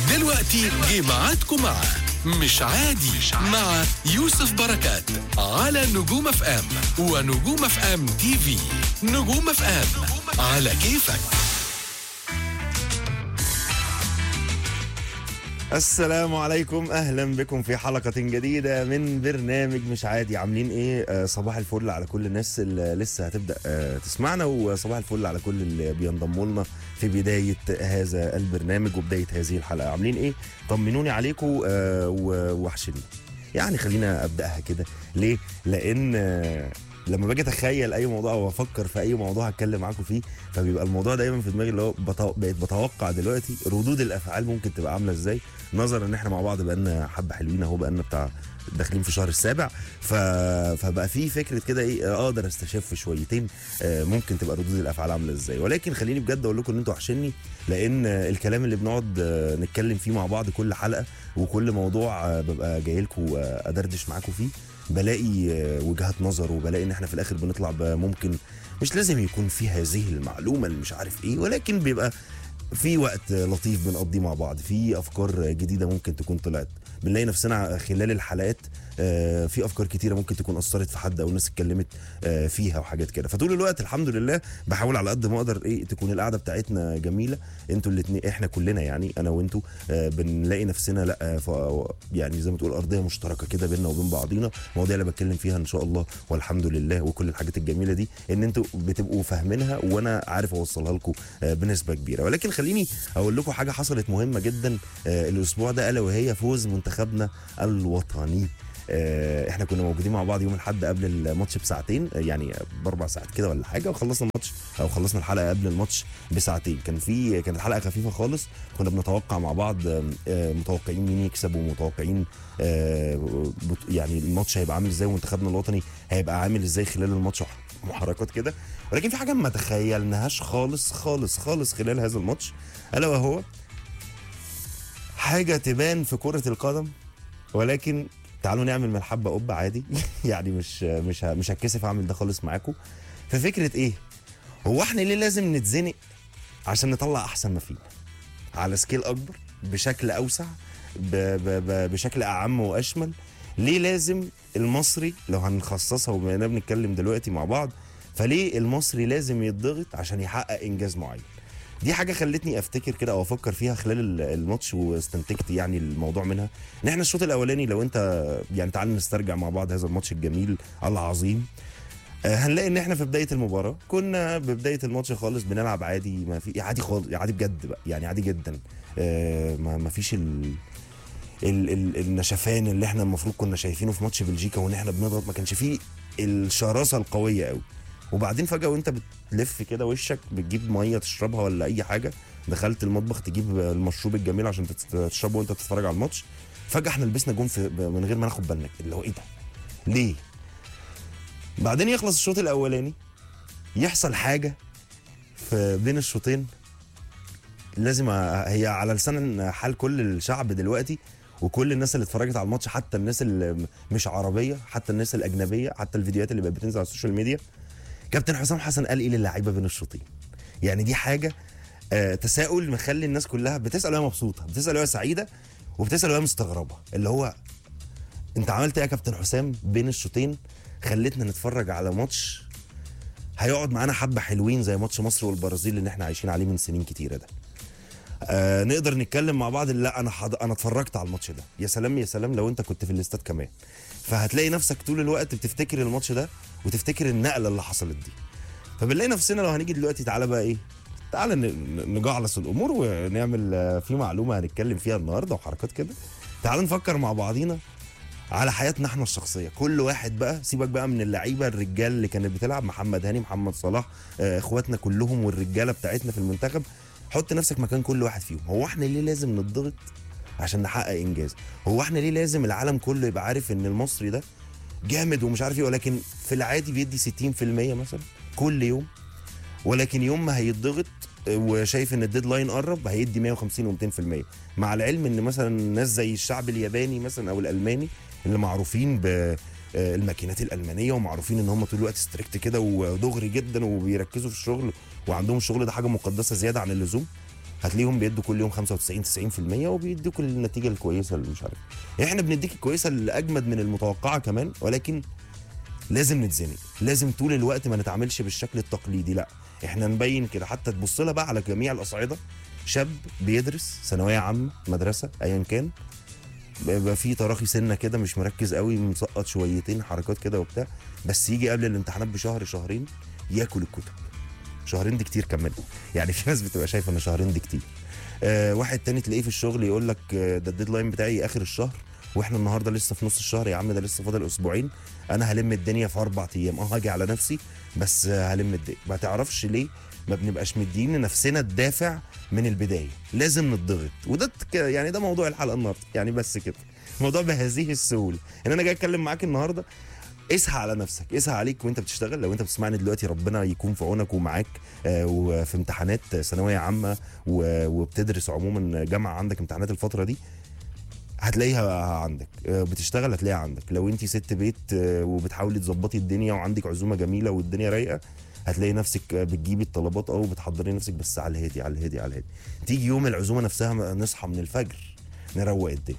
دلوقتي جه ميعادكم مع مش عادي مع يوسف بركات على نجوم اف ام ونجوم اف ام تي في نجوم اف ام على كيفك السلام عليكم اهلا بكم في حلقه جديده من برنامج مش عادي عاملين ايه آه صباح الفل على كل الناس اللي لسه هتبدا آه تسمعنا وصباح الفل على كل اللي بينضموا لنا في بدايه هذا البرنامج وبدايه هذه الحلقه عاملين ايه طمنوني عليكم آه ووحشني يعني خلينا ابداها كده ليه لان آه لما باجي اتخيل اي موضوع او افكر في اي موضوع هتكلم معاكم فيه فبيبقى الموضوع دايما في دماغي اللي هو بتو... بقيت بتوقع دلوقتي ردود الافعال ممكن تبقى عامله ازاي نظرا ان احنا مع بعض بقالنا حبه حلوين اهو بقالنا بتاع داخلين في شهر السابع ف... فبقى في فكره كده ايه اقدر استشف شويتين آه، ممكن تبقى ردود الافعال عامله ازاي ولكن خليني بجد اقول لكم ان انتوا وحشني لان آه، الكلام اللي بنقعد آه، نتكلم فيه مع بعض كل حلقه وكل موضوع آه، ببقى جاي لكم ادردش معاكم فيه بلاقي آه، وجهات نظر وبلاقي ان احنا في الاخر بنطلع ممكن مش لازم يكون في هذه المعلومه اللي مش عارف ايه ولكن بيبقى في وقت لطيف بنقضيه مع بعض في افكار جديده ممكن تكون طلعت بنلاقي نفسنا خلال الحلقات آه، في افكار كتيره ممكن تكون اثرت في حد او الناس اتكلمت آه، فيها وحاجات كده فطول الوقت الحمد لله بحاول على قد ما اقدر ايه تكون القعده بتاعتنا جميله انتوا الاثنين احنا كلنا يعني انا وانتوا آه، بنلاقي نفسنا لا ف- يعني زي ما تقول ارضيه مشتركه كده بيننا وبين بعضينا المواضيع اللي بتكلم فيها ان شاء الله والحمد لله وكل الحاجات الجميله دي ان انتوا بتبقوا فاهمينها وانا عارف اوصلها لكم آه، بنسبه كبيره ولكن خليني اقول لكم حاجه حصلت مهمه جدا آه، الاسبوع ده الا وهي فوز منتخبنا الوطني آه، احنا كنا موجودين مع بعض يوم الاحد قبل الماتش بساعتين آه، يعني باربع ساعات كده ولا حاجه وخلصنا الماتش او خلصنا الحلقه قبل الماتش بساعتين كان في كانت الحلقه خفيفه خالص كنا بنتوقع مع بعض آه، آه، متوقعين مين يكسب ومتوقعين آه، بط- يعني الماتش هيبقى عامل ازاي ومنتخبنا الوطني هيبقى عامل ازاي خلال الماتش محركات كده ولكن في حاجه ما تخيلناهاش خالص خالص خالص خلال هذا الماتش الا وهو حاجه تبان في كره القدم ولكن تعالوا نعمل من الحبه قبه عادي يعني مش مش ه- مش هتكسف اعمل ده خالص معاكم ففكره ايه هو احنا ليه لازم نتزنق عشان نطلع احسن ما فينا على سكيل اكبر بشكل اوسع ب ب ب بشكل اعم واشمل ليه لازم المصري لو هنخصصها وبما اننا بنتكلم دلوقتي مع بعض فليه المصري لازم يتضغط عشان يحقق انجاز معين دي حاجه خلتني افتكر كده او افكر فيها خلال ال- الماتش واستنتجت يعني الموضوع منها ان احنا الشوط الاولاني لو انت يعني تعال نسترجع مع بعض هذا الماتش الجميل العظيم آه، هنلاقي ان احنا في بدايه المباراه كنا ببدايه الماتش خالص بنلعب عادي ما في عادي خالص عادي بجد بقى يعني عادي جدا آه، ما ما فيش ال ال ال النشفان اللي احنا المفروض كنا شايفينه في ماتش بلجيكا وان احنا بنضغط ما كانش فيه الشراسه القويه قوي وبعدين فجاه وانت بتلف كده وشك بتجيب ميه تشربها ولا اي حاجه دخلت المطبخ تجيب المشروب الجميل عشان تت- تشربه وانت بتتفرج على الماتش فجاه احنا لبسنا جون في من غير ما ناخد بالنا اللي هو ايه ده ليه بعدين يخلص الشوط الاولاني يحصل حاجه في بين الشوطين لازم أ- هي على لسان حال كل الشعب دلوقتي وكل الناس اللي اتفرجت على الماتش حتى الناس اللي م- مش عربيه حتى الناس الاجنبيه حتى الفيديوهات اللي بقت بتنزل على السوشيال ميديا كابتن حسام حسن قال ايه للعيبه بين الشوطين يعني دي حاجه آه تساؤل مخلي الناس كلها بتسال وهي مبسوطه بتسال وهي سعيده وبتسال وهي مستغربه اللي هو انت عملت ايه يا كابتن حسام بين الشوطين خلتنا نتفرج على ماتش هيقعد معانا حبه حلوين زي ماتش مصر والبرازيل اللي احنا عايشين عليه من سنين كتيره ده آه نقدر نتكلم مع بعض لا انا حض... انا اتفرجت على الماتش ده يا سلام يا سلام لو انت كنت في الاستاد كمان فهتلاقي نفسك طول الوقت بتفتكر الماتش ده وتفتكر النقله اللي حصلت دي فبنلاقي نفسنا لو هنيجي دلوقتي تعالى بقى ايه تعالى ن- نجعلص الامور ونعمل آه، في معلومه هنتكلم فيها النهارده وحركات كده تعالى نفكر مع بعضينا على حياتنا احنا الشخصيه كل واحد بقى سيبك بقى من اللعيبه الرجال اللي كانت بتلعب محمد هاني محمد صلاح آه، اخواتنا كلهم والرجاله بتاعتنا في المنتخب حط نفسك مكان كل واحد فيهم هو احنا ليه لازم نضغط عشان نحقق انجاز هو احنا ليه لازم العالم كله يبقى عارف ان المصري ده جامد ومش عارف ايه ولكن في العادي بيدي 60% مثلا كل يوم ولكن يوم ما هيتضغط وشايف ان الديدلاين قرب هيدي 150 و200% مع العلم ان مثلا ناس زي الشعب الياباني مثلا او الالماني اللي معروفين ب الماكينات الالمانيه ومعروفين ان هم طول الوقت ستريكت كده ودغري جدا وبيركزوا في الشغل وعندهم الشغل ده حاجه مقدسه زياده عن اللزوم هتلاقيهم بيدوا كل يوم 95 90% وبيدوك النتيجه الكويسه اللي مش عارف احنا بنديك الكويسه اللي اجمد من المتوقعه كمان ولكن لازم نتزنق لازم طول الوقت ما نتعاملش بالشكل التقليدي لا احنا نبين كده حتى تبص لها بقى على جميع الاصعده شاب بيدرس ثانويه عامه مدرسه ايا كان بيبقى في تراخي سنه كده مش مركز قوي مسقط شويتين حركات كده وبتاع بس يجي قبل الامتحانات بشهر شهرين ياكل الكتب شهرين دي كتير كمان يعني في ناس بتبقى شايفه ان شهرين دي كتير آه واحد تاني تلاقيه في الشغل يقول لك آه، ده الديدلاين بتاعي اخر الشهر واحنا النهارده لسه في نص الشهر يا عم ده لسه فاضل اسبوعين انا هلم الدنيا في اربع ايام اه هاجي على نفسي بس آه، هلم الدنيا ما تعرفش ليه ما بنبقاش مدين لنفسنا الدافع من البدايه لازم نضغط وده ك- يعني ده موضوع الحلقه النهارده يعني بس كده الموضوع بهذه السهوله ان انا جاي اتكلم معاك النهارده اسعى على نفسك اسعى عليك وانت بتشتغل لو انت بتسمعني دلوقتي ربنا يكون في عونك ومعاك آه، وفي امتحانات ثانويه عامه و- وبتدرس عموما جامعه عندك امتحانات الفتره دي هتلاقيها عندك آه، بتشتغل هتلاقيها عندك لو انت ست بيت آه، وبتحاولي تظبطي الدنيا وعندك عزومه جميله والدنيا رايقه هتلاقي نفسك آه، بتجيبي الطلبات اه وبتحضري نفسك بس على الهادي على الهادي على الهادي تيجي يوم العزومه نفسها م- نصحى من الفجر نروق الدنيا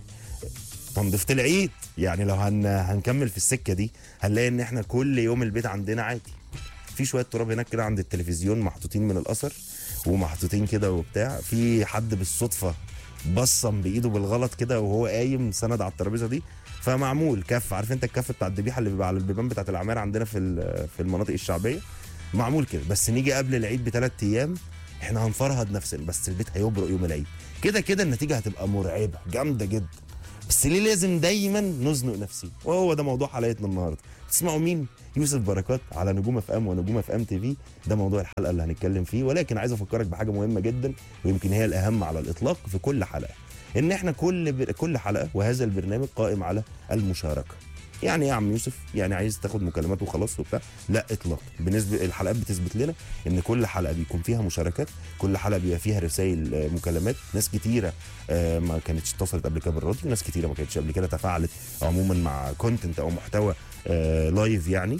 تنظيفه العيد يعني لو هن... هنكمل في السكه دي هنلاقي ان احنا كل يوم البيت عندنا عادي في شويه تراب هناك كده عند التلفزيون محطوطين من الاثر ومحطوطين كده وبتاع في حد بالصدفه بصم بايده بالغلط كده وهو قايم سند على الترابيزه دي فمعمول كف عارف انت الكف بتاع الذبيحه اللي بيبقى على البيبان بتاعت العماره عندنا في ال- في المناطق الشعبيه معمول كده بس نيجي قبل العيد بثلاث ايام احنا هنفرهد نفسنا بس البيت هيبرق يوم العيد كده كده النتيجه هتبقى مرعبه جامده جدا بس ليه لازم دايما نزنق نفسي وهو ده موضوع حلقتنا النهارده تسمعوا مين يوسف بركات على نجوم اف ام ونجوم اف ام تي في ده موضوع الحلقه اللي هنتكلم فيه ولكن عايز افكرك بحاجه مهمه جدا ويمكن هي الاهم على الاطلاق في كل حلقه ان احنا كل ب... كل حلقه وهذا البرنامج قائم على المشاركه يعني ايه يا عم يوسف يعني عايز تاخد مكالمات وخلاص وبتاع لا اطلاق بالنسبه الحلقات بتثبت لنا ان كل حلقه بيكون فيها مشاركات كل حلقه بيبقى فيها رسائل آه، مكالمات ناس كتيره آه، ما كانتش اتصلت قبل كده بالراديو ناس كتيره ما كانتش قبل كده تفاعلت عموما مع كونتنت او محتوى آه، لايف يعني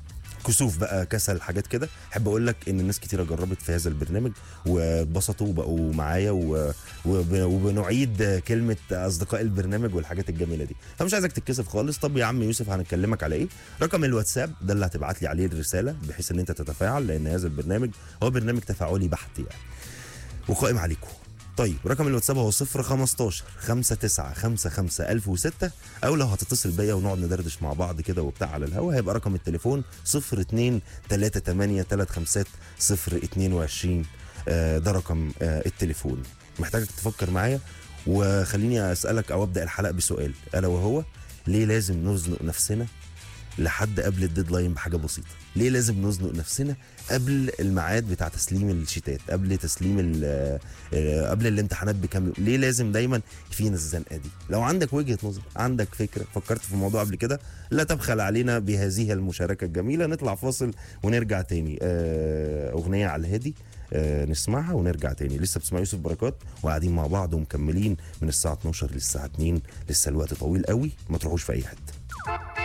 كسوف بقى كسل حاجات كده احب اقول لك ان الناس كتيره جربت في هذا البرنامج واتبسطوا وبقوا معايا و... وب... وبنعيد كلمه اصدقاء البرنامج والحاجات الجميله دي فمش عايزك تتكسف خالص طب يا عم يوسف هنكلمك على ايه رقم الواتساب ده اللي هتبعت لي عليه الرساله بحيث ان انت تتفاعل لان هذا البرنامج هو برنامج تفاعلي بحت يعني وقائم عليكم طيب رقم الواتساب هو 015 59 55 1006 او لو هتتصل بيا ونقعد ندردش مع بعض كده وبتاع على الهوا هيبقى رقم التليفون 02 38 35 022 آه، ده رقم آه، التليفون محتاجك تفكر معايا وخليني اسالك او ابدا الحلقه بسؤال الا وهو ليه لازم نزنق نفسنا لحد قبل الديدلاين بحاجه بسيطه ليه لازم نزنق نفسنا قبل الميعاد بتاع تسليم الشتات قبل تسليم ال- آه، قبل الامتحانات بكام يوم ليه لازم دايما فينا الزنقه دي لو عندك وجهه نظر عندك فكره فكرت في الموضوع قبل كده لا تبخل علينا بهذه المشاركه الجميله نطلع فاصل ونرجع تاني آه، اغنيه على الهادي آه، نسمعها ونرجع تاني لسه بتسمع يوسف بركات وقاعدين مع بعض ومكملين من الساعه 12 للساعه 2 لسه الوقت طويل قوي ما تروحوش في اي حته